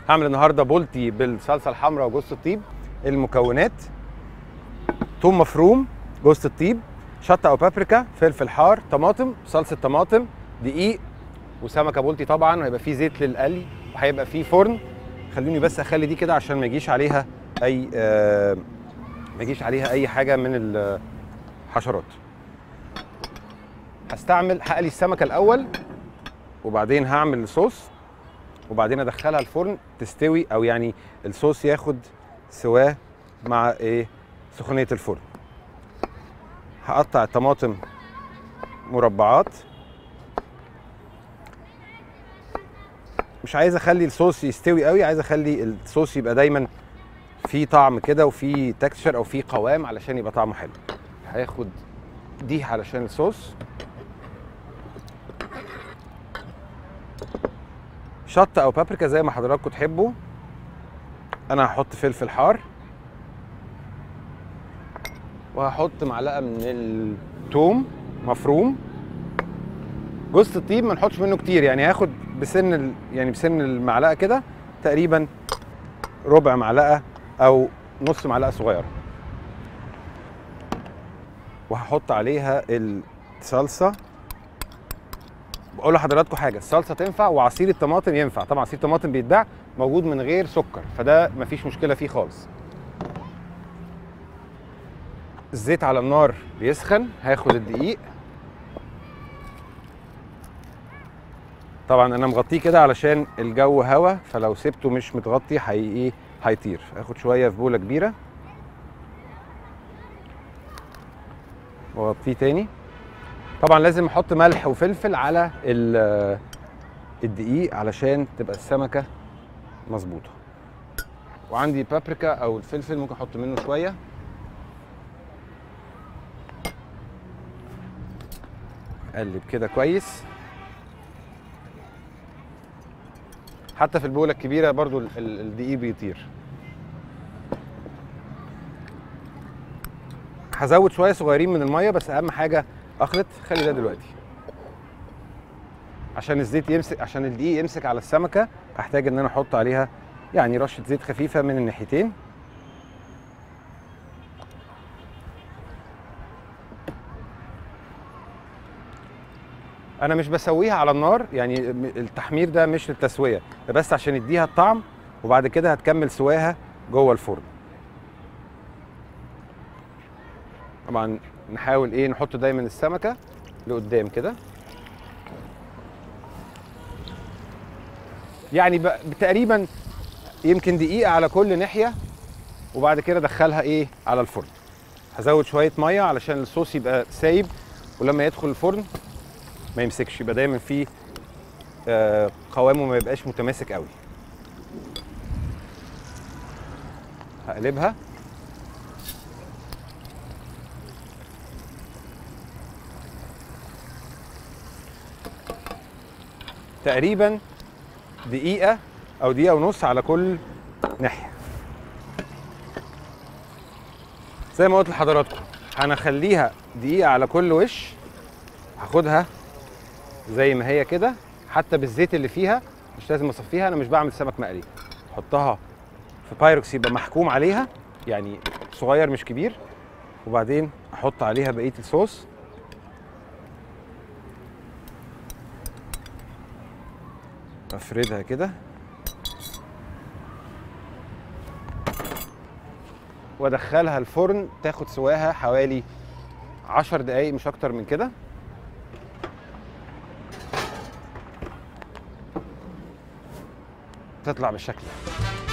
هعمل النهارده بولتي بالصلصه الحمراء وجوز الطيب المكونات ثوم مفروم جوز الطيب شطه او بابريكا فلفل حار طماطم صلصه طماطم دقيق وسمكه بولتي طبعا وهيبقى فيه زيت للقلي وهيبقى فيه فرن خلوني بس اخلي دي كده عشان ما يجيش عليها اي آه ما يجيش عليها اي حاجه من الحشرات هستعمل هقلي السمكه الاول وبعدين هعمل الصوص وبعدين ادخلها الفرن تستوي او يعني الصوص ياخد سواه مع ايه سخونيه الفرن هقطع الطماطم مربعات مش عايز اخلي الصوص يستوي قوي عايز اخلي الصوص يبقى دايما فيه طعم كده وفيه تكستشر او فيه قوام علشان يبقى طعمه حلو هاخد دي علشان الصوص شطه او بابريكا زي ما حضراتكم تحبوا انا هحط فلفل حار وهحط معلقه من الثوم مفروم جوز الطيب ما نحطش منه كتير يعني هاخد بسن ال... يعني بسن المعلقه كده تقريبا ربع معلقه او نص معلقه صغيره وهحط عليها الصلصه بقول لحضراتكم حاجه الصلصه تنفع وعصير الطماطم ينفع طبعا عصير الطماطم بيتباع موجود من غير سكر فده مفيش مشكله فيه خالص الزيت على النار بيسخن هاخد الدقيق طبعا انا مغطيه كده علشان الجو هوا فلو سبته مش متغطي هي ايه هيطير هاخد شويه في بوله كبيره واغطيه تاني طبعا لازم احط ملح وفلفل على الدقيق علشان تبقى السمكه مظبوطه وعندي بابريكا او الفلفل ممكن احط منه شويه اقلب كده كويس حتى في البوله الكبيره برضو الدقيق بيطير هزود شويه صغيرين من الميه بس اهم حاجه اخلط خلي ده دلوقتي عشان الزيت يمسك عشان الدقيق يمسك على السمكه هحتاج ان انا احط عليها يعني رشه زيت خفيفه من الناحيتين انا مش بسويها على النار يعني التحمير ده مش للتسويه ده بس عشان يديها الطعم وبعد كده هتكمل سواها جوه الفرن طبعا نحاول ايه نحط دايما السمكه لقدام كده يعني تقريبا يمكن دقيقه على كل ناحيه وبعد كده ادخلها ايه على الفرن هزود شويه ميه علشان الصوص يبقى سايب ولما يدخل الفرن ما يمسكش يبقى دايما فيه آه قوامه ما يبقاش متماسك قوي هقلبها تقريبا دقيقة أو دقيقة ونص على كل ناحية زي ما قلت لحضراتكم هنخليها دقيقة على كل وش هاخدها زي ما هي كده حتى بالزيت اللي فيها مش لازم اصفيها انا مش بعمل سمك مقلي احطها في بايروكس يبقى محكوم عليها يعني صغير مش كبير وبعدين احط عليها بقيه الصوص افردها كده وادخلها الفرن تاخد سواها حوالي عشر دقايق مش اكتر من كده تطلع بالشكل ده